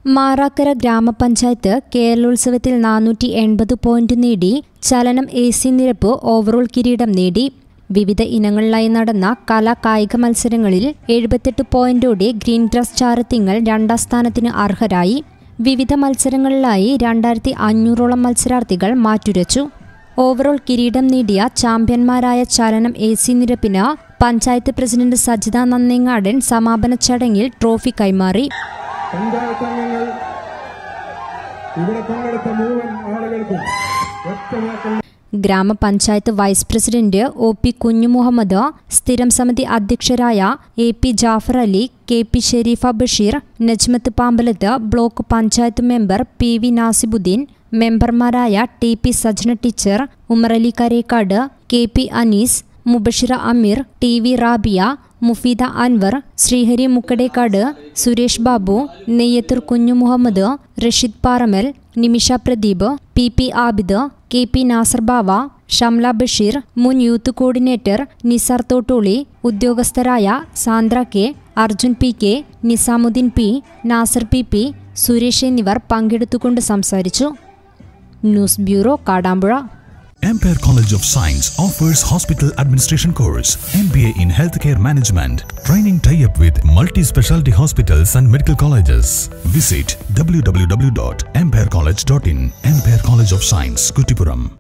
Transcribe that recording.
മാറാക്കര ഗ്രാമപഞ്ചായത്ത് കേരളോത്സവത്തിൽ നാനൂറ്റി എൺപത് പോയിന്റ് നേടി ചലനം എ സി നിരപ്പ് ഓവറോൾ കിരീടം നേടി വിവിധ ഇനങ്ങളിലായി നടന്ന കലാ കായിക മത്സരങ്ങളിൽ എഴുപത്തെട്ട് പോയിന്റോടെ ഗ്രീൻ ഗ്രാസ് ചാരത്തിങ്ങൾ രണ്ടാം സ്ഥാനത്തിന് അർഹരായി വിവിധ മത്സരങ്ങളിലായി രണ്ടായിരത്തി അഞ്ഞൂറോളം മത്സരാർത്ഥികൾ മാറ്റുരച്ചു ഓവറോൾ കിരീടം നേടിയ ചാമ്പ്യന്മാരായ ചലനം എ സി നിരപ്പിന് പഞ്ചായത്ത് പ്രസിഡന്റ് സജിത നന്നേങ്ങാടൻ സമാപന ചടങ്ങിൽ ട്രോഫി കൈമാറി പഞ്ചായത്ത് അംഗങ്ങൾ ഇവിടെ പങ്കെടുത്ത മുഴുവൻ ആളുകൾക്കും വ്യക്തമാക്കുന്ന ഗ്രാമപഞ്ചായത്ത് vice president O P Kunjumuhammad സ്ഥിരം സമിതി അധ്യക്ഷരായ A P Jafar Ali K P Sherifa Basheer Najmath Pambalath block panchayat member P V Nasibuddin മെമ്പർമാരായ T P Sajna teacher Umarali Karekkad K P Anees Mubashira Ameer T V Rabiya Mufeeda Anwar Srihari Mukkadekkad Suresh Babu Neyyathur Kunju Muhammad Rasheed Paramal Nimisha Pradeep P P Abid K P Nasar Bava Shamla Basheer മുൻ youth coordinator Nisar തോട്ടോളി ഉദ്യോഗസ്ഥരായ Sandra K Arjun P K Nizamuddin P Nasar P P Suresh എന്നിവർ പങ്കെടുത്തുകൊണ്ട് സംസാരിച്ചു news bureau Kadampuzha Ampere College of Science offers hospital administration course, MBA in healthcare management, training tie-up with multi-specialty hospitals and medical colleges. Visit www.amperecollege.in. Ampere College of Science, Kutipuram.